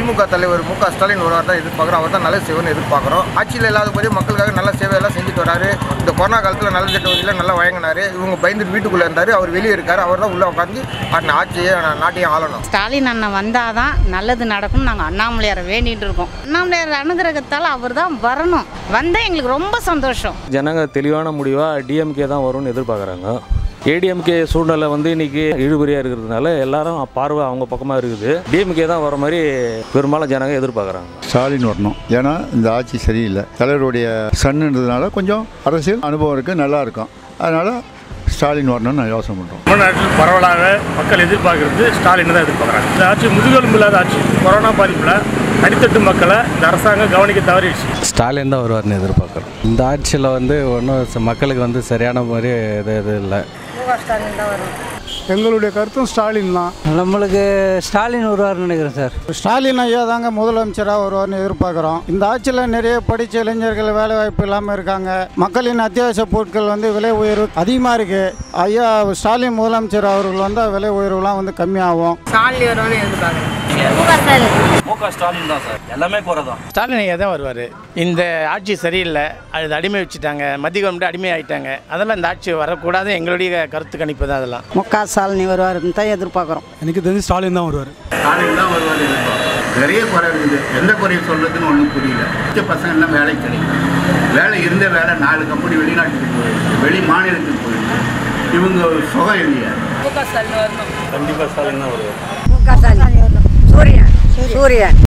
திமுக தலைவர் மு க ஸ்டாலின் ஒரு தான் எதிர்பார்க்குறோம் அவர் தான் நல்ல செய்வன்னு எதிர்பார்க்குறோம் ஆட்சியில் இல்லாத போதே மக்களுக்காக நல்ல சேவையெல்லாம் செஞ்சுட்டு வராரு இந்த கொரோனா காலத்தில் நல்ல திட்ட உதவியில் நல்லா வழங்கினாரு இவங்க பயந்துட்டு வீட்டுக்குள்ளே இருந்தார் அவர் வெளியே இருக்கார் அவர் தான் உள்ளே உட்காந்து அந்த ஆட்சியை நாட்டையும் ஆளணும் ஸ்டாலின் அண்ணன் வந்தால் தான் நல்லது நடக்கும் நாங்கள் அண்ணாமலையாரை வேண்டிகிட்டு இருக்கோம் அண்ணாமலையார் அனுகிரகத்தால் அவர் தான் வரணும் வந்தால் எங்களுக்கு ரொம்ப சந்தோஷம் ஜனங்க தெளிவான முடிவாக டிஎம்கே தான் வரும்னு எதிர்பார்க்குறாங்க ஏடிஎம்கே சூழ்நிலை வந்து இன்னைக்கு இழுபறியாக இருக்கிறதுனால எல்லாரும் பார்வை அவங்க பக்கமாக இருக்குது டிஎம்கே தான் வர மாதிரி பெரும்பாலும் ஜனங்க எதிர்பார்க்குறாங்க ஸ்டாலின் வரணும் ஏன்னா இந்த ஆட்சி சரியில்லை தலைவருடைய சன்னுன்றதுனால கொஞ்சம் அரசியல் அனுபவம் இருக்குது நல்லா இருக்கும் அதனால் ஸ்டாலின் வரணும்னு நான் யோசனை பண்ணுறோம் தமிழ்நாட்டில் பரவலாக மக்கள் எதிர்பார்க்கறது ஸ்டாலின் தான் எதிர்பார்க்குறாங்க இந்த ஆட்சி முதுகெலும்பு இல்லாத ஆட்சி கொரோனா பாதிப்பில் அடித்தட்டு மக்களை இந்த அரசாங்கம் கவனிக்க தவறிடுச்சு ஸ்டாலின் தான் வருவார்னு எதிர்பார்க்குறோம் இந்த ஆட்சியில் வந்து ஒன்றும் மக்களுக்கு வந்து சரியான மாதிரி இது இது இல்லை எங்களுடைய கருத்தும் ஸ்டாலின் தான் நம்மளுக்கு ஸ்டாலின் வருவார்னு நினைக்கிறேன் சார் ஸ்டாலின் ஐயா தாங்க முதலமைச்சராக வருவார்னு எதிர்பார்க்குறோம் இந்த ஆட்சியில் நிறைய படித்த இளைஞர்கள் வேலை வாய்ப்பு இல்லாமல் இருக்காங்க மக்களின் அத்தியாவசிய பொருட்கள் வந்து விலை உயர்வு அதிகமாக இருக்கு ஐயா ஸ்டாலின் முதலமைச்சர் அவர்கள் வந்தால் விலை உயர்வுலாம் வந்து கம்மியாகும் ஸ்டாலின் வருவான்னு எதிர்பார்க்குறேன் முக ஸ்டாலின் தான் சார் எல்லாமே குறை தான் ஸ்டாலின் ஐயா தான் வருவார் இந்த ஆட்சி சரியில்லை அது அடிமை வச்சுட்டாங்க மத்திய கவர்மெண்ட் அடிமை ஆயிட்டாங்க அதெல்லாம் இந்த ஆட்சி வரக்கூடாது எங்களுடைய கருத்து கணிப்பு தான் அதெல்லாம் முக்கா ஸ்டாலின் வருவாருன்னு தான் எதிர்பார்க்குறோம் எனக்கு தெரிஞ்சு ஸ்டாலின் தான் வருவார் ஸ்டாலின் தான் வருவார் நிறைய குறை இருக்குது எந்த குறையை சொல்கிறதுன்னு ஒன்றும் புரியல படித்த பசங்க எல்லாம் வேலை கிடைக்கும் வேலை இருந்த வேலை நாலு கம்பெனி வெளிநாட்டுக்கு போயிருக்கு வெளி மாநிலத்துக்கு போயிருக்கு இவங்க சுகம் இல்லையா கண்டிப்பாக ஸ்டாலின் தான் வருவார் முக்கா ஸ்டாலின் சூரியன் சூரியன்